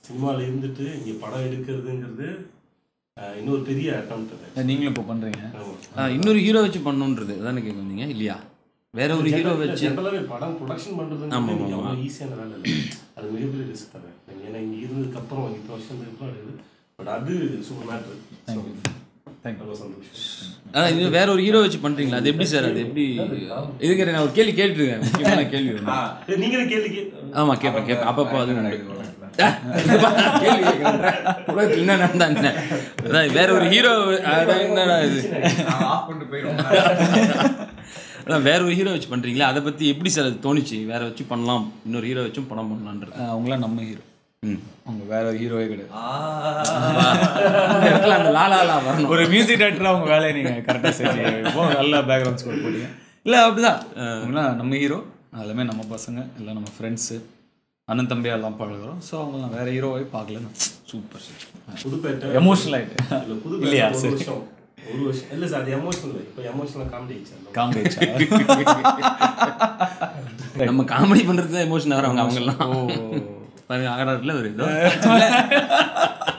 சினிமாவில் இருந்துட்டு இங்கே படம் எடுக்கிறதுங்கிறது அஹ், இன்னொரு பெரிய அட்டம் அது நீங்களும் இப்போ பண்ணுறீங்க ஆமா. ஆ, இன்னொரு ஹீரோ வச்சு பண்ணணுன்றது அதானே கேட்க வந்தீங்க இல்லையா வேற ஒரு ஹீரோ வச்சு ஜென்ரலாகவே படம் ப்ரொடக்ஷன் பண்ணுறதுங்கிறது நீங்கள் அவ்வளோ ஈஸியான வேலை இல்லை அது மிகப்பெரிய ரிஸ்க் தரேன் நீங்கள் ஏன்னா இங்கே இருந்ததுக்கப்புறம் இத்தனை வருஷம் இருந்ததுக்கப்புறம் இருக்குது பட் அது சூப்பர் மேட்ரு தேங்க்யூ ரொம்ப சந்தோஷம் அதான் இது வேற ஒரு ஹீரோ வச்சு பண்றீங்களா அது எப்படி சார் அது எப்படி இதுக்கு நான் ஒரு கேள்வி கேட்டுருக்கேன் முக்கியமான கேள்வி ஒண்ணு. ஏய், நீங்களே கேள்வி கே ஆமா கேட்பேன் கேட்பேன் அப்பப்போ அது உண்டு. கேள்வி கேட்கிறேன். உலகத்துல என்ன நடந்தா என்ன அதான் வேற ஒரு ஹீரோ அதான் என்னடா இது ஆஃப் பண்ணிட்டு போயிடும் அதான் வேற ஒரு ஹீரோ வச்சு பண்றீங்களா அதை பத்தி எப்படி சார் அது தோணுச்சு வேற வச்சு பண்ணலாம் இன்னொரு ஹீரோ வச்சும் படம் பண்ணலான்றது அவங்களாம் நம்ம ஹீரோ ம் அவங்க வேற ஒரு ஹீரோவே கிடையாது இந்த இடத்துல அந்த லாலாலா வரணும் ஒரு மியூசிக் டேரக்டர் அவங்க வேலையை நீங்கள் கரெக்டாக செஞ்சு இப்போ நல்ல பேக்ரவுண்ட் ஸ்கோர் போட்டீங்க இல்லை அப்படிதான் அவங்களாம் நம்ம ஹீரோ எல்லாமே நம்ம பசங்க எல்லாம் நம்ம ஃப்ரெண்ட்ஸு அண்ணன் தம்பியா எல்லாம் பழகுறோம் ஸோ அவங்களாம் வேற ஹீரோவே பார்க்கல சூப்பர் சார் புதுப்பேட்டை எமோஷனல் ஆகிட்டு இல்ல, புதுப்பேட்டை இல்லையா ஒரு சரி வருஷம் ஒரு வருஷம் இல்லை சார் அது எமோஷனல் இல்லை இப்போ எமோஷனல் காமெடி ஆயிடுச்சு காமெடி நம்ம காமெடி பண்றது தான் எமோஷன் ஆகிறவங்க அவங்கெல்லாம் பாருங்க ஆகிறாருல ஒரு இதோ